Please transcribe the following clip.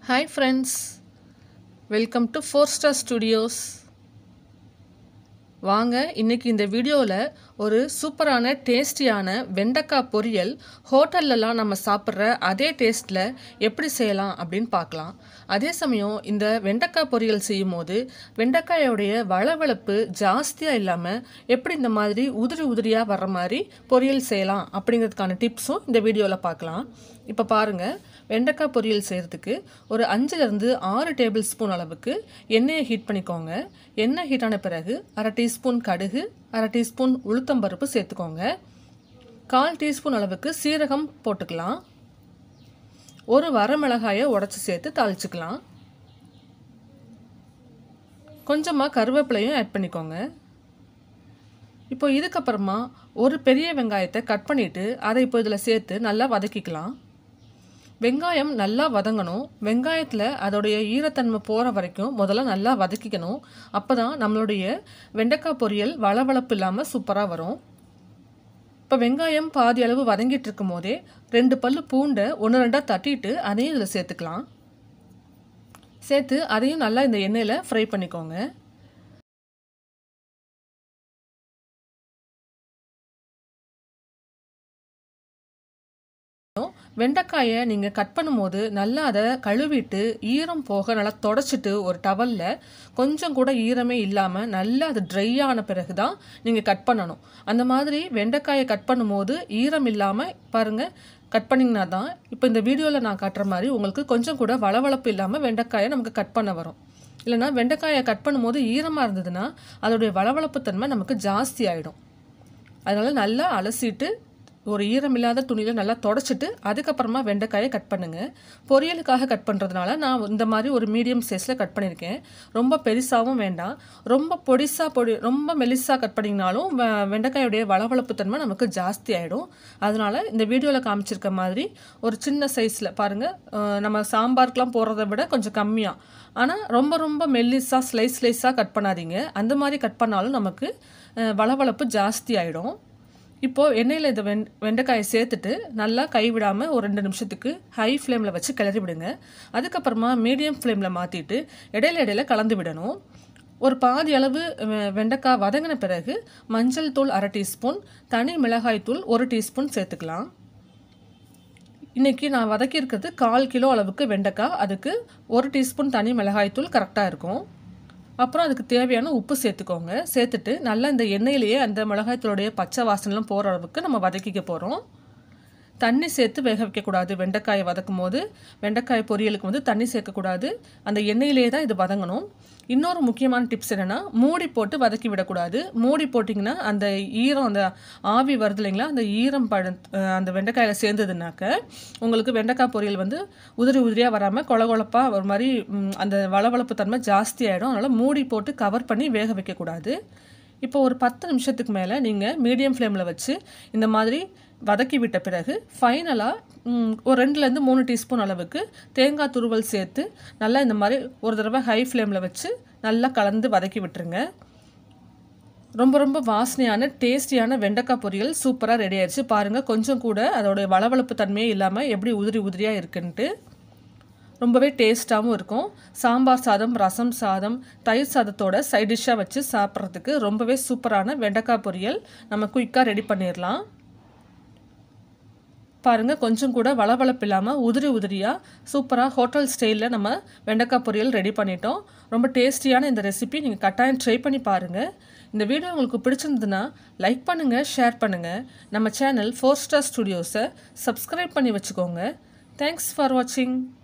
hi friends welcome to four star studios வாங்க இன்னைக்கு இந்த வீடியோவில் ஒரு சூப்பரான டேஸ்டியான வெண்டைக்காய் பொரியல் ஹோட்டல்லலாம் நம்ம சாப்பிட்ற அதே டேஸ்ட்டில் எப்படி செய்யலாம் அப்படின்னு பார்க்கலாம் அதே சமயம் இந்த வெண்டைக்காய் பொரியல் செய்யும் போது வெண்டைக்காயோடைய வளவளப்பு ஜாஸ்தியாக இல்லாமல் எப்படி இந்த மாதிரி உதிரி உதிரியாக வர்ற மாதிரி பொரியல் செய்யலாம் அப்படிங்கிறதுக்கான டிப்ஸும் இந்த வீடியோவில் பார்க்கலாம் இப்போ பாருங்கள் வெண்டைக்காய் பொரியல் செய்கிறதுக்கு ஒரு அஞ்சுலேருந்து ஆறு டேபிள் ஸ்பூன் அளவுக்கு எண்ணெயை ஹீட் பண்ணிக்கோங்க எண்ணெய் ஹீட் ஆன பிறகு அரை டீஸ்பூன் கடுகு அரை டீஸ்பூன் உளுத்தம்பருப்பு சேர்த்துக்கோங்க கால் டீஸ்பூன் அளவுக்கு சீரகம் போட்டுக்கலாம் ஒரு வரமிளகாயை உடச்சி சேர்த்து தாளிச்சுக்கலாம் கொஞ்சமாக கருவேப்பிலையும் ஆட் பண்ணிக்கோங்க இப்போ இதுக்கப்புறமா ஒரு பெரிய வெங்காயத்தை கட் பண்ணிவிட்டு அதை இப்போ இதில் சேர்த்து நல்லா வதக்கிக்கலாம் வெங்காயம் நல்லா வதங்கணும் வெங்காயத்தில் அதோடைய ஈரத்தன்மை போகிற வரைக்கும் முதல்ல நல்லா வதக்கிக்கணும் அப்போ தான் நம்மளுடைய வெண்டைக்காய் பொரியல் வளவளப்பு இல்லாமல் சூப்பராக வரும் இப்போ வெங்காயம் பாதி அளவு வதங்கிட்டு இருக்கும் போதே ரெண்டு பல்லு பூண்டை ஒன்று ரெண்டாக தட்டிட்டு அதையும் இதில் சேர்த்துக்கலாம் சேர்த்து அதையும் நல்லா இந்த எண்ணெயில் ஃப்ரை பண்ணிக்கோங்க வெண்டைக்காயை நீங்கள் கட் பண்ணும்போது நல்லா அதை கழுவிட்டு ஈரம் போக நல்லா தொடச்சிட்டு ஒரு டவலில் கொஞ்சம் கூட ஈரமே இல்லாமல் நல்லா அது ட்ரை ஆன பிறகு தான் நீங்கள் கட் பண்ணணும் அந்த மாதிரி வெண்டைக்காயை கட் பண்ணும்போது ஈரம் இல்லாமல் பாருங்கள் கட் பண்ணிங்கன்னா தான் இப்போ இந்த வீடியோவில் நான் காட்டுற மாதிரி உங்களுக்கு கொஞ்சம் கூட வளவளப்பு இல்லாமல் வெண்டைக்காயை நமக்கு கட் பண்ண வரும் இல்லைனா வெண்டைக்காயை கட் பண்ணும்போது ஈரமாக இருந்ததுன்னா அதோடைய வளவளப்பு தன்மை நமக்கு ஜாஸ்தி ஆகிடும் அதனால் நல்லா அலசிட்டு ஒரு ஈரமில்லாத துணியில் நல்லா தொடச்சிட்டு அதுக்கப்புறமா வெண்டைக்காயை கட் பண்ணுங்கள் பொரியலுக்காக கட் பண்ணுறதுனால நான் இந்த மாதிரி ஒரு மீடியம் சைஸில் கட் பண்ணியிருக்கேன் ரொம்ப பெருசாகவும் வேண்டாம் ரொம்ப பொடிசாக பொடி ரொம்ப மெலிசாக கட் பண்ணிங்கனாலும் வெண்டைக்காயோடைய வளவளப்பு தன்மை நமக்கு ஜாஸ்தி ஆகிடும் அதனால் இந்த வீடியோவில் காமிச்சிருக்க மாதிரி ஒரு சின்ன சைஸில் பாருங்கள் நம்ம சாம்பாருக்கெலாம் போடுறத விட கொஞ்சம் கம்மியாக ஆனால் ரொம்ப ரொம்ப மெல்லிஸாக ஸ்லைஸ் ஸ்லைஸாக கட் பண்ணாதீங்க அந்த மாதிரி கட் பண்ணாலும் நமக்கு வளவளப்பு ஜாஸ்தி ஆகிடும் இப்போது எண்ணெயில் இந்த வெண் வெண்டைக்காயை சேர்த்துட்டு நல்லா கைவிடாமல் ஒரு ரெண்டு நிமிஷத்துக்கு ஹை ஃப்ளேமில் வச்சு கிளறி விடுங்க அதுக்கப்புறமா மீடியம் ஃப்ளேமில் மாற்றிட்டு இடையில இடையில கலந்து விடணும் ஒரு பாதி அளவு வெண்டைக்காய் வதங்கின பிறகு மஞ்சள் தூள் அரை டீஸ்பூன் தனி மிளகாய் தூள் ஒரு டீஸ்பூன் சேர்த்துக்கலாம் இன்றைக்கி நான் வதக்கியிருக்கிறது கால் கிலோ அளவுக்கு வெண்டைக்காய் அதுக்கு ஒரு டீஸ்பூன் தனி மிளகாய் தூள் கரெக்டாக இருக்கும் அப்புறம் அதுக்கு தேவையான உப்பு சேர்த்துக்கோங்க சேர்த்துட்டு நல்லா இந்த எண்ணெயிலேயே அந்த மிளகாயத்தோடைய பச்சை வாசனைலாம் போகிற அளவுக்கு நம்ம வதக்கிக்க போகிறோம் தண்ணி சேர்த்து வேக வைக்கக்கூடாது வெண்டைக்காயை வதக்கும் போது வெண்டைக்காய் பொரியலுக்கு வந்து தண்ணி சேர்க்கக்கூடாது அந்த எண்ணெயிலேயே தான் இது வதங்கணும் இன்னொரு முக்கியமான டிப்ஸ் என்னென்னா மூடி போட்டு வதக்கி விடக்கூடாது மூடி போட்டிங்கன்னா அந்த ஈரம் அந்த ஆவி வருது இல்லைங்களா அந்த ஈரம் பழ அந்த வெண்டைக்காயில் சேர்ந்ததுனாக்க உங்களுக்கு வெண்டைக்காய் பொரியல் வந்து உதிரி உதிரியாக வராமல் கொல கொழப்பாக ஒரு மாதிரி அந்த வளவளப்பு தன்மை ஜாஸ்தி ஆகிடும் அதனால் மூடி போட்டு கவர் பண்ணி வேக வைக்கக்கூடாது இப்போ ஒரு பத்து நிமிஷத்துக்கு மேலே நீங்கள் மீடியம் ஃப்ளேமில் வச்சு இந்த மாதிரி வதக்கி விட்ட பிறகு ஃபைனலாக ஒரு ரெண்டுலேருந்து மூணு டீஸ்பூன் அளவுக்கு தேங்காய் துருவல் சேர்த்து நல்லா இந்த மாதிரி ஒரு தடவை ஹை ஃப்ளேமில் வச்சு நல்லா கலந்து வதக்கி விட்டுருங்க ரொம்ப ரொம்ப வாசனையான டேஸ்டியான வெண்டைக்காய் பொரியல் சூப்பராக ரெடி ஆயிடுச்சு பாருங்கள் கொஞ்சம் கூட அதோடைய வளவளப்பு தன்மையே இல்லாமல் எப்படி உதிரி உதிரியாக இருக்குன்ட்டு ரொம்பவே டேஸ்ட்டாகவும் இருக்கும் சாம்பார் சாதம் ரசம் சாதம் தயிர் சாதத்தோட சைட் டிஷ்ஷாக வச்சு சாப்பிட்றதுக்கு ரொம்பவே சூப்பரான வெண்டைக்காய் பொரியல் நம்ம குயிக்காக ரெடி பண்ணிடலாம் பாருங்கள் கொஞ்சம் கூட வளவளப்பு இல்லாமல் உதிரி உதிரியாக சூப்பராக ஹோட்டல் ஸ்டைலில் நம்ம வெண்டைக்காய் பொரியல் ரெடி பண்ணிட்டோம் ரொம்ப டேஸ்டியான இந்த ரெசிபி நீங்கள் கட்டாயம் ட்ரை பண்ணி பாருங்கள் இந்த வீடியோ உங்களுக்கு பிடிச்சிருந்ததுன்னா லைக் பண்ணுங்கள் ஷேர் பண்ணுங்கள் நம்ம சேனல் ஃபோர் ஸ்டார் ஸ்டுடியோஸை சப்ஸ்கிரைப் பண்ணி வச்சுக்கோங்க தேங்க்ஸ் ஃபார் வாட்சிங்